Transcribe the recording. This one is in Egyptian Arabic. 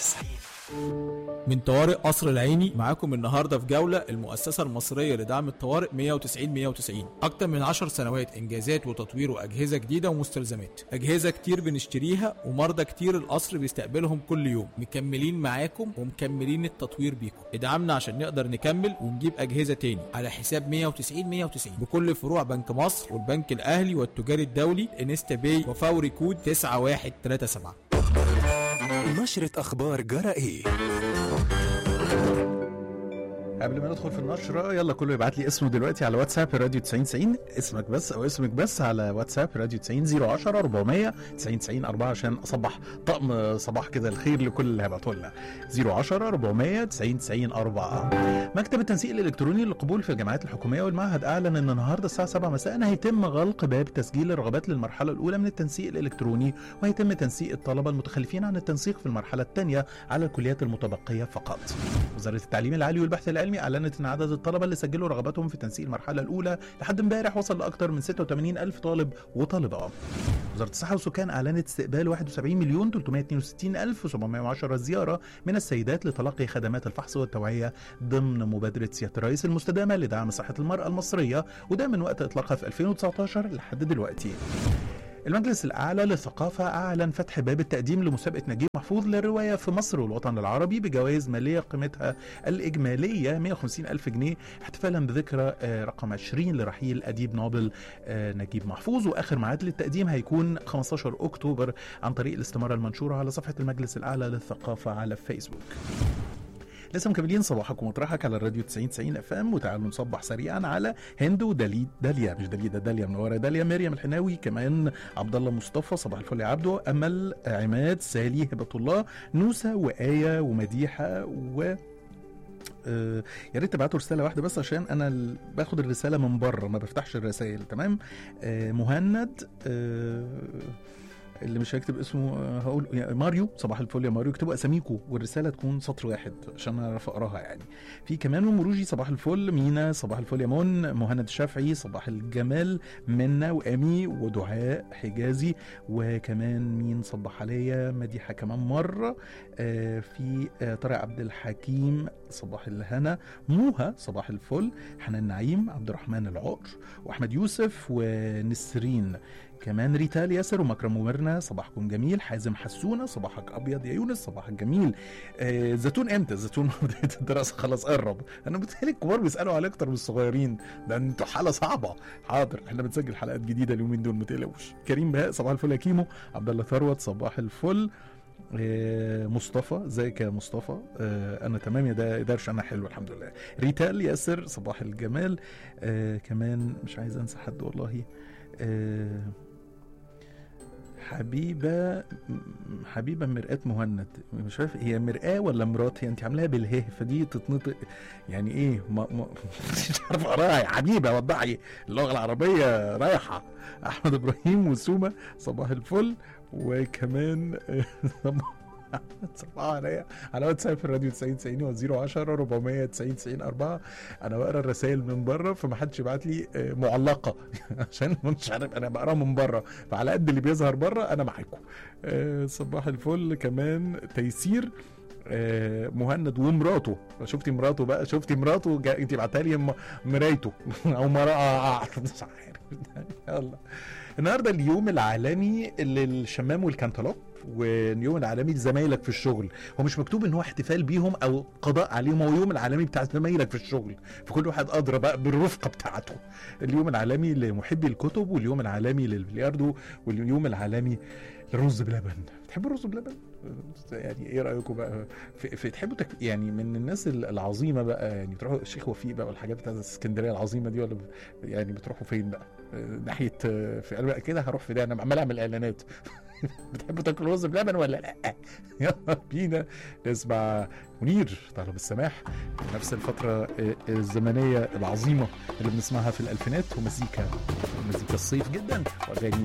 من طوارئ قصر العيني معاكم النهارده في جوله المؤسسه المصريه لدعم الطوارئ 190 190 اكتر من 10 سنوات انجازات وتطوير واجهزه جديده ومستلزمات اجهزه كتير بنشتريها ومرضى كتير القصر بيستقبلهم كل يوم مكملين معاكم ومكملين التطوير بيكم ادعمنا عشان نقدر نكمل ونجيب اجهزه تاني على حساب 190 190 بكل فروع بنك مصر والبنك الاهلي والتجاري الدولي انستا باي وفوري كود 9137 نشرة أخبار جرى إيه؟ قبل ما ندخل في النشرة يلا كله يبعت لي اسمه دلوقتي على واتساب راديو 90 90 اسمك بس او اسمك بس على واتساب راديو 90 010 400 90 90 4 عشان اصبح طقم صباح كده الخير لكل اللي هيبعتوا لنا 010 400 90 90 4 مكتب التنسيق الالكتروني للقبول في الجامعات الحكوميه والمعهد اعلن ان النهارده الساعه 7 مساء هيتم غلق باب تسجيل الرغبات للمرحله الاولى من التنسيق الالكتروني وهيتم تنسيق الطلبه المتخلفين عن التنسيق في المرحله الثانيه على الكليات المتبقيه فقط وزاره التعليم العالي والبحث العلمي اعلنت ان عدد الطلبه اللي سجلوا رغباتهم في تنسيق المرحله الاولى لحد امبارح وصل لاكثر من 86 الف طالب وطالبه وزاره الصحه والسكان اعلنت استقبال 71 مليون 362 الف 710 زياره من السيدات لتلقي خدمات الفحص والتوعيه ضمن مبادره سياده الرئيس المستدامه لدعم صحه المراه المصريه وده من وقت اطلاقها في 2019 لحد دلوقتي المجلس الأعلى للثقافة أعلن فتح باب التقديم لمسابقة نجيب محفوظ للرواية في مصر والوطن العربي بجوائز مالية قيمتها الإجمالية 150 ألف جنيه احتفالا بذكرى آه، رقم 20 لرحيل أديب نوبل آه، نجيب محفوظ وآخر ميعاد للتقديم هيكون 15 أكتوبر عن طريق الاستمارة المنشورة على صفحة المجلس الأعلى للثقافة على فيسبوك لسه مكملين صباحك ومطرحك على الراديو 90 90 اف ام وتعالوا نصبح سريعا على هند ودالي داليا مش داليا ده داليا منوره داليا مريم الحناوي كمان عبد الله مصطفى صباح الفل يا عبده امل عماد سالي هبه الله نوسه وايه ومديحه و آه، يا ريت تبعتوا رساله واحده بس عشان انا ال- باخد الرساله من بره ما بفتحش الرسائل تمام آه، مهند آه، اللي مش هيكتب اسمه آه، هقول يا ماريو صباح الفل يا ماريو اكتبوا اساميكم والرساله تكون سطر واحد عشان اعرف اقراها يعني في كمان من مروجي صباح الفل مينا صباح الفل يا مون مهند الشافعي صباح الجمال منا وامي ودعاء حجازي وكمان مين صبح عليا مديحه كمان مره آه في آه طارق عبد الحكيم صباح الهنا موها صباح الفل حنان نعيم عبد الرحمن العقر واحمد يوسف ونسرين كمان ريتال ياسر ومكرم ومرنا صباحكم جميل حازم حسونه صباحك ابيض يا يونس صباحك جميل آه زيتون امتى زيتون بدايه الدراسه خلاص قرب انا بتهيألي الكبار بيسالوا عليه اكتر من الصغيرين ده انتوا حاله صعبه حاضر احنا بنسجل حلقات جديده اليومين دول ما تقلقوش كريم بهاء صباح الفل يا كيمو عبد الله ثروت صباح الفل آه، مصطفى ازيك يا مصطفى آه، انا تمام يا دا- درش انا حلو الحمد لله ريتال ياسر صباح الجمال آه، كمان مش عايز انسى حد والله آه، حبيبه م- حبيبه مرآة مهند مش عارف هي مرآة ولا مرات هي انت عاملاها بالهه فدي تتنطق يعني ايه ما ما مش عارف اقراها يا حبيبه وضحي اللغه العربيه رايحه احمد ابراهيم وسومه صباح الفل وكمان صباح عليا على واتساب الراديو 90 90 و 010 490 90 4 انا بقرا الرسائل من بره فما حدش يبعت لي آه، معلقه عشان مش عارف انا بقراها من بره فعلى قد اللي بيظهر بره انا معاكم آه، صباح الفل كمان تيسير آه، مهند ومراته شفتي مراته بقى شفتي مراته جا... انت بعتها لي م- مرايته او مرأة مش عارف يلا النهارده اليوم العالمي للشمام والكنتالوب واليوم العالمي لزمايلك في الشغل هو مش مكتوب ان هو احتفال بيهم او قضاء عليهم هو يوم العالمي بتاع زمايلك في الشغل فكل واحد ادرى بقى بالرفقه بتاعته اليوم العالمي لمحبي الكتب واليوم العالمي للبلياردو واليوم العالمي للرز بلبن بتحبوا الرز بلبن يعني ايه رايكم بقى في, في تحبوا تك... يعني من الناس العظيمه بقى يعني بتروحوا الشيخ وفيق بقى والحاجات بتاعت اسكندريه العظيمه دي ولا ب- يعني بتروحوا فين بقى آه، ناحيه آه، في قلب كده هروح في ده انا عمال اعمل اعلانات بتحبوا تاكلوا رز بلبن ولا لا يلا بينا نسمع منير طلب السماح في نفس الفترة آه، الزمنية العظيمة اللي بنسمعها في الألفينات ومزيكا مزيكا الصيف جدا وأغاني